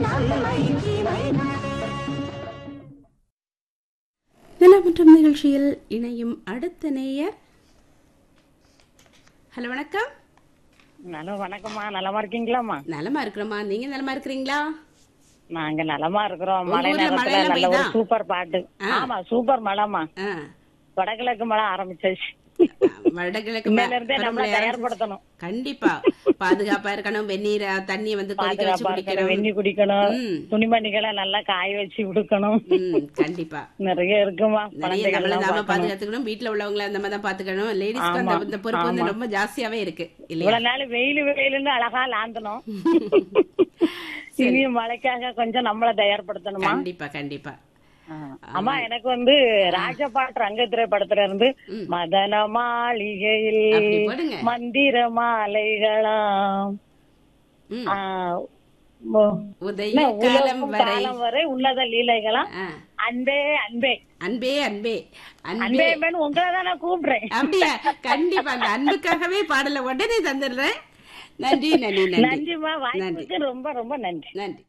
நிலமற்றம் நிகழ்ச்சியில் இணையும் அடுத்த நேயர் ஹலோ வணக்கம் ஹலோ வணக்கம்மா நலமா இருக்கீங்களாம்மா நலமா இருக்கிறோமா நீங்க நலமா இருக்கிறீங்களா நாங்க நலமா இருக்கிறோம் உங்க மழை ஊர்ல நேரத்துல மழையெல்லாம் நல்ல ஒரு பெய்யுதா? சூப்பர் பாட்டு ஆ. ஆமா சூப்பர் மழைமா ஆ, வடகிழக்கு மழை ஆரம்பிச்சாச்சு வடகிழக்கு இன்னையில இருந்தே பருவமழை நம்மள ஆரம்பிச்சு- தயார்படுத்தணும் கண்டிப்பா பாதுகாப்பா இருக்கணும் வெந்நீரை தண்ணியை வந்து கொதிக்க வச்சு பாதுகாப்பா இருக்கணும் குடிக்கணும் வெந்நி குடிக்கணும் ம். துணிமணிகளை நல்லா காய வச்சு விடுக்கணும் ம், கண்டிப்பா நிறைய இருக்குமா நிறைய நம்மள குழந்தைகள் நாம பாதுகாத்துக்கணும் வீட்டுல உள்ளவங்கள அந்த மாதிரி தான் பாத்துக்கணும் லேடிஸ்க்கு அந்த இந்த பொறுப்பு வந்து ரொம்ப ஜாஸ்தியாவே இருக்கு இல்லையா இவ்வளவு நாள் வெயில் வெயிலுன்னு அழகா லாந்தணும் இனி மழைக்காக கொஞ்சம் நம்மள தயார்படுத்தணுமா கண்டிப்பா கண்டிப்பா ஆ. அம்மா எனக்கு வந்து ராஜபாட் ரங்கத்திரை படத்துல இருந்து ம். மதன மாளிகையில் அப்படி போடுங்க மந்திர மாலைகளாம் ம். ஆ, மோ- உதய என்ன, காலம் உலகும் வரை காலம் வரை உன்னத லீலைகளாம் ஆ, அன்பே அன்பே அன்பே அன்பே அன்பே அன்பே அன்பேன்னு உங்களை தான் நான் கூப்பிடுறேன் அப்படியா கண்டிப்பா அந்த அன்புக்காகவே பாடல உடனே தந்துடுறேன் நன்றி நன்றி நன்றி நன்றிமா வாய்ப்புக்கு ரொம்ப ரொம்ப நன்றி நன்றி